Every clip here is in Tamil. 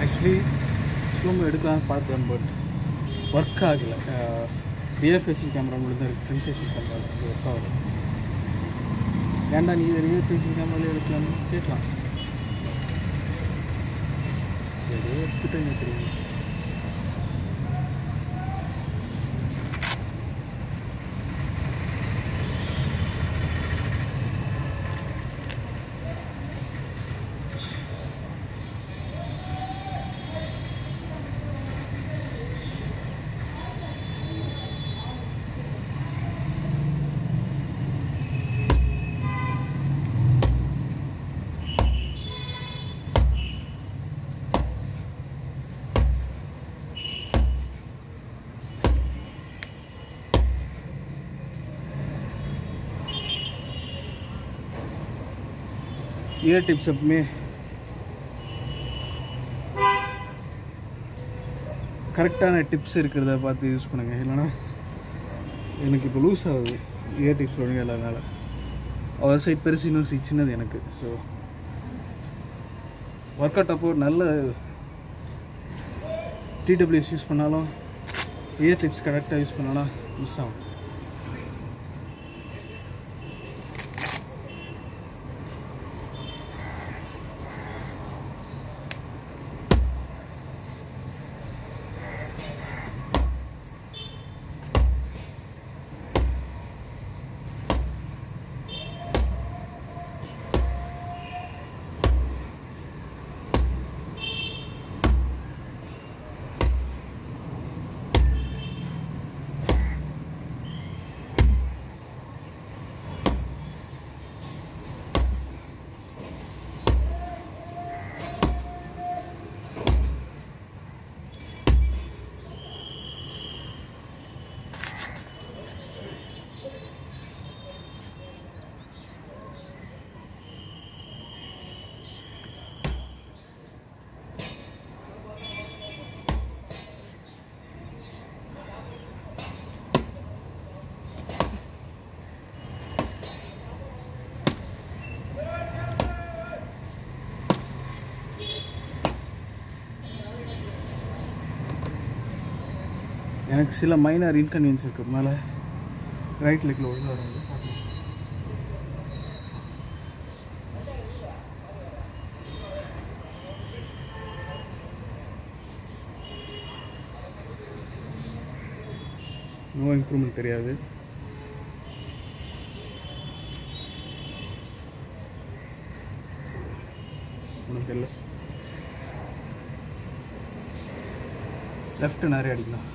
ஆக்சுவலி ஸ்லோமோ எடுக்கலாம் பார்த்தேன் பட் ஒர்க் ஆகலை ரியர் ஃபேஸிங் கேமரா மட்டும் தான் இருக்குது ஃப்ரண்ட் ஃபேஸிங் கேமரா வந்து ஒர்க் ஆகலை ஏன்டா நீ ரியர் ஃபேஸிங் கேமராலே எடுக்கலாம்னு கேட்கலாம் ஏதோ எடுத்துட்டேங்க தெரியும் இயர் டிப்ஸ் எப்பவுமே கரெக்டான டிப்ஸ் இருக்கிறத பார்த்து யூஸ் பண்ணுங்கள் இல்லைன்னா எனக்கு இப்போ லூஸ் ஆகுது இயர் டிப்ஸ் ஒழுங்காக இல்லாதனால அவர் சைட் பெருசு இன்னொரு சைட் சின்னது எனக்கு ஸோ ஒர்க் அவுட் அப்போ நல்ல டிடபிள்யூஎஸ் யூஸ் பண்ணாலும் இயர் டிப்ஸ் கரெக்டாக யூஸ் பண்ணாலும் மிஸ் ஆகும் எனக்கு சில மைனர் இன்கன்வீனியன்ஸ் இருக்கிறதுனால ரைட் லெக்கில் ஒழுங்காக வராது நோ இம்ப்ரூவ்மெண்ட் தெரியாது உனக்கு தெரியல லெஃப்ட் நிறைய அடிக்கலாம்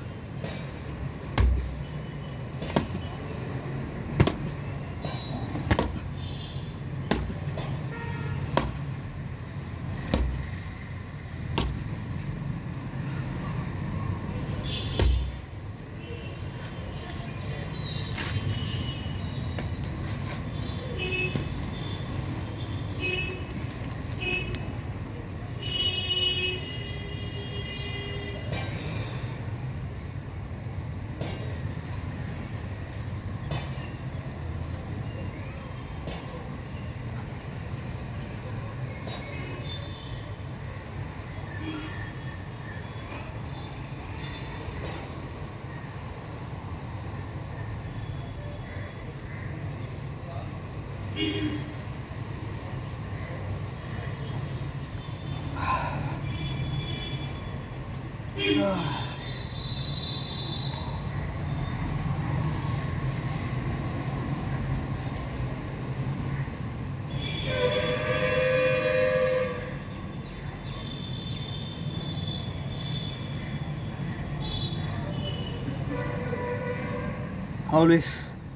always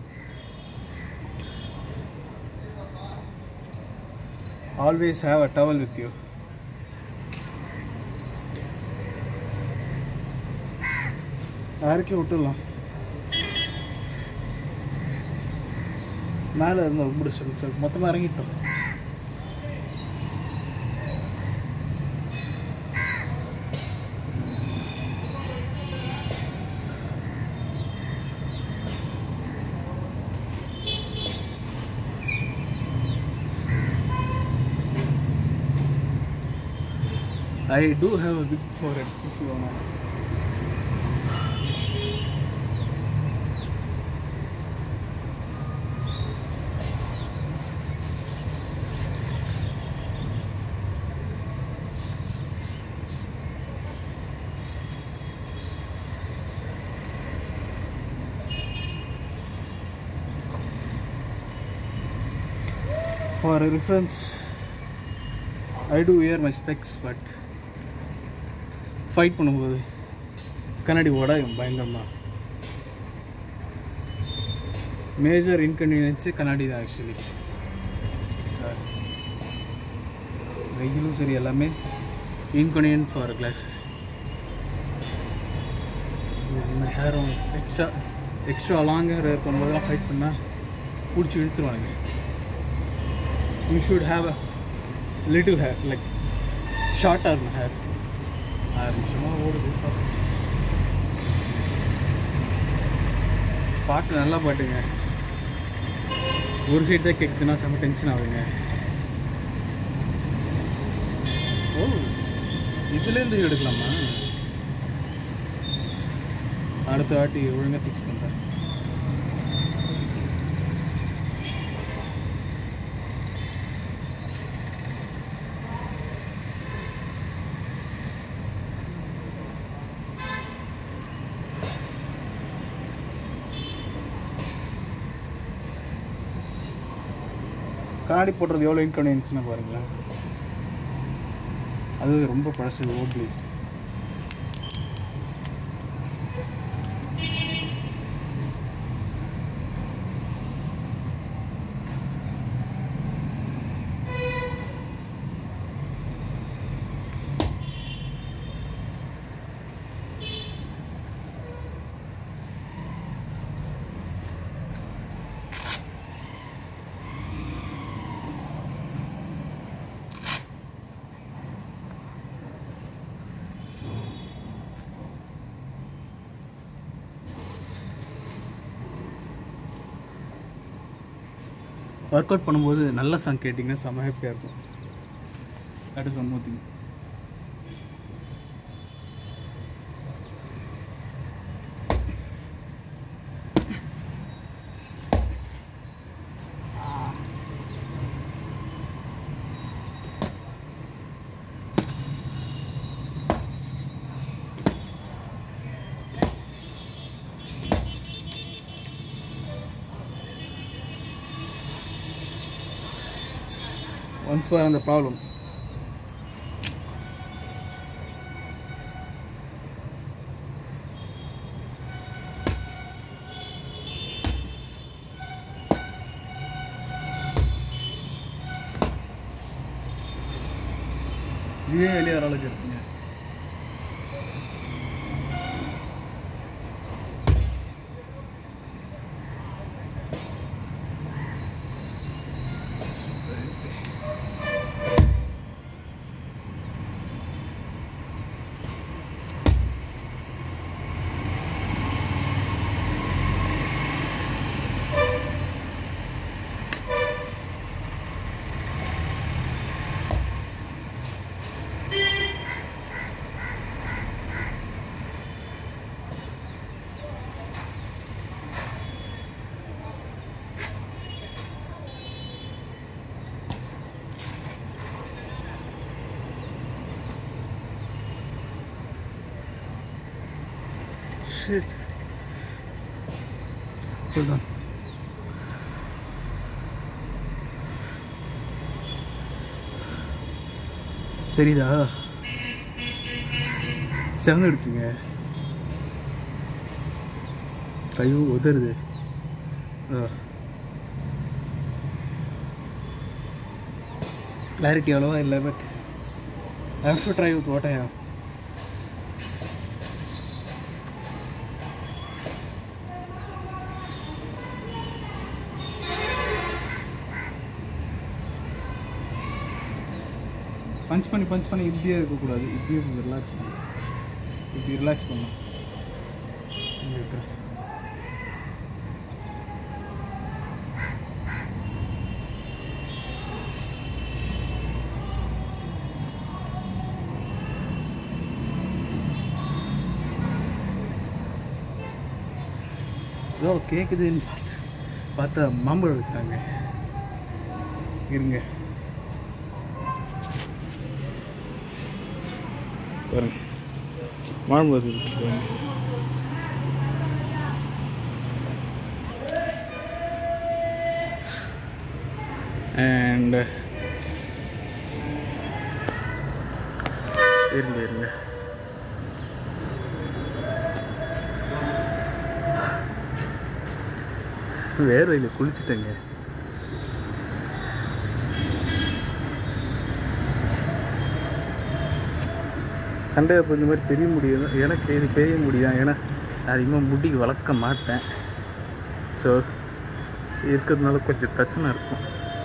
always have a towel with you யாருக்கும் விட்டுடலாம் மேலே இருந்த ரொம்ப டிஸ்டர்பன்ஸ் இருக்கு மொத்தமாக இறங்கிட்டோம் I do have a big forehead if you want For a reference, I do wear my specs, but fight பண்ணும்போது கண்ணாடி உடையும் பயங்கரமாக மேஜர் இன்கன்வீனியன்ஸு கண்ணாடி தான் ஆக்சுவலி வெயிலும் சரி எல்லாமே இன்கன்வீனியன்ட் ஃபார் கிளாஸஸ் ஹேரும் எக்ஸ்ட்ரா எக்ஸ்ட்ரா லாங் ஹேர் இருக்கும்போதெல்லாம் ஃபைட் பண்ணால் பிடிச்சி இழுத்துருவானுங்க you should have a little hair like shorter hair ஆறு நிமிஷமாக ஓடுது பாட்டு நல்லா பாட்டுங்க ஒரு சைடு தான் கேட்குதுன்னா செம்ம டென்ஷன் ஆகுங்க ஓ இதுலேருந்து எடுக்கலாமா அடுத்த வாட்டி ஒழுங்காக ஃபிக்ஸ் பண்ணுறேன் கண்ணாடி போடுறது எவ்வளோ இன்கன்வீனியன்ஸ்னு பாருங்களேன் அது ரொம்ப பழசு ஓப்லி ஒர்க் அவுட் பண்ணும்போது நல்ல சாங் கேட்டிங்கன்னா செம்ம ஹாப்பியாக இருக்கும் that is one more thing once we're on the problem இதே வெளியே வர அளவுக்கு இருக்குங்க Shit. Hold on. தெரியுதா செவந்துடுச்சுங்க ஐயோ உதறுது கிளாரிட்டி அவ்வளோவா இல்லை but I have to try with what I have punch பண்ணி பஞ்ச் பண்ணி இப்படியே இருக்கக்கூடாது இப்படியே ரிலாக்ஸ் பண்ணணும் இப்படி ரிலாக்ஸ் பண்ணணும் இங்க இருக்கிறேன் ஏதோ கேட்குதுன்னு பார்த்தா மாம்பழம் விற்கிறாங்க இருங்க பாருங்க மாம்பழம் விற்கிறாங்க அண்ட் இருங்க இருங்க வேர்வையில் குளிச்சுட்டேங்க சண்டே அப்போ இந்த மாதிரி பெரிய முடி தான் எனக்கு இது பெரிய முடி தான் ஏன்னா நான் அதிகமாக முடி வளர்க்க மாட்டேன் ஸோ இருக்கிறதுனால கொஞ்சம் பிரச்சனை இருக்கும்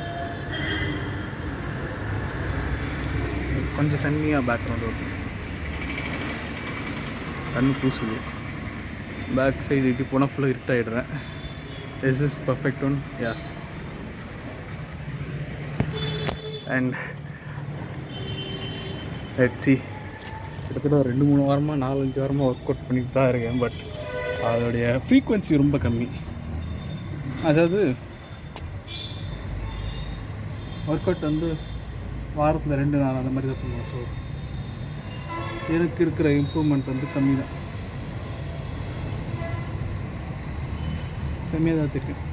கொஞ்சம் சன்னியாக பேக்ரவுண்ட் வரும் கண்ணு பூசுது பேக் சைடு இப்படி போனால் ஃபுல்லாக இருட்டாயிடுறேன் is is perfect one yeah and HC கிட்டத்தட்ட ஒரு ரெண்டு மூணு வாரமாக நாலஞ்சு வாரமாக ஒர்க் அவுட் பண்ணிட்டு தான் இருக்கேன் பட் அதோடைய ஃப்ரீக்குவென்சி ரொம்ப கம்மி அதாவது ஒர்க் அவுட் வந்து வாரத்தில் ரெண்டு நாள் அந்த மாதிரி தான் பண்ணுவேன் ஸோ எனக்கு இருக்கிற இம்ப்ரூவ்மெண்ட் வந்து கம்மி தான் கம்மியாக தான் தெரியும்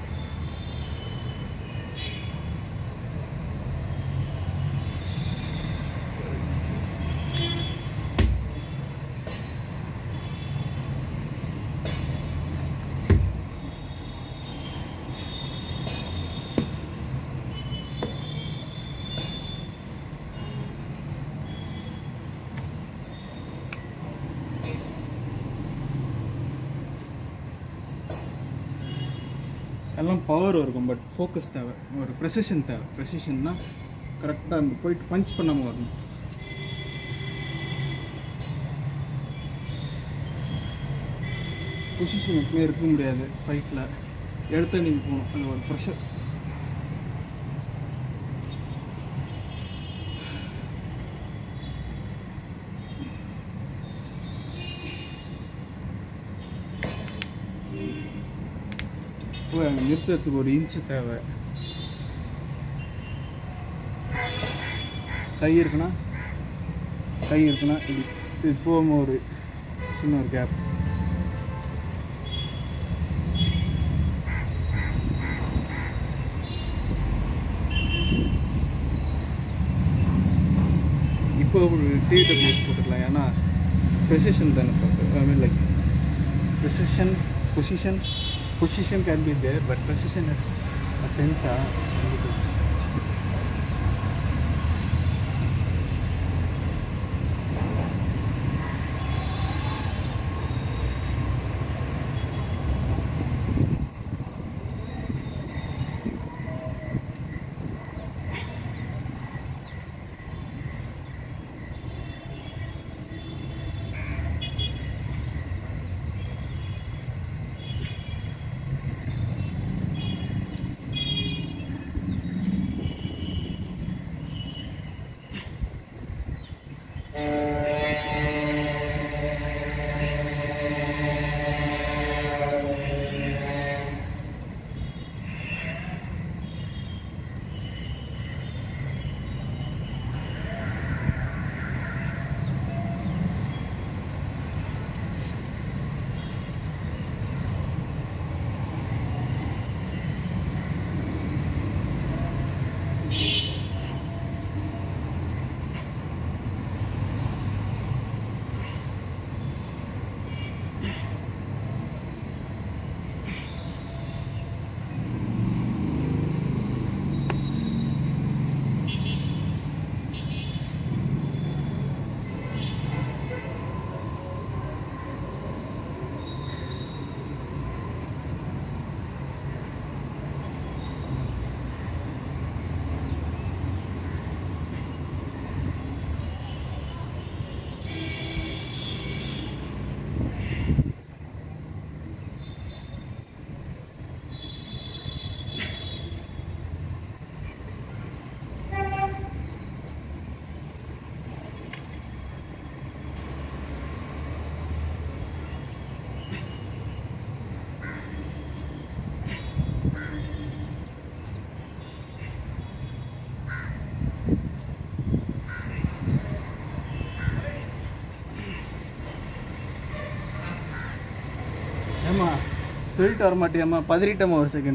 எல்லாம் பவர் இருக்கும் பட் ஃபோக்கஸ் தேவை ஒரு ப்ரெசிஷன் தேவை ப்ரெசிஷன்னா கரெக்டாக அந்த போயிட்டு பஞ்ச் பண்ணாமல் வரணும் பொசிஷன் எப்பவுமே இருக்க முடியாது ஃபைட்டில் எடுத்து நீங்கள் போகணும் அந்த ஒரு ப்ரெஷர் இப்போ நிறுத்தத்துக்கு ஒரு இன்ச்சு தேவை கை இருக்குன்னா கை இருக்குன்னா இது இது போகாமல் ஒரு சின்ன ஒரு கேப் இப்போ ஒரு டிடபிள்யூஎஸ் போட்டுக்கலாம் ஏன்னா ப்ரெசிஷன் தானே பார்த்து I mean like precision position position can be there, but precision is a sensor. and it is- ஏம்மா சொல்லிட்டு வர மாட்டியாம்மா பதறிட்டம்மா ஒரு செகண்ட்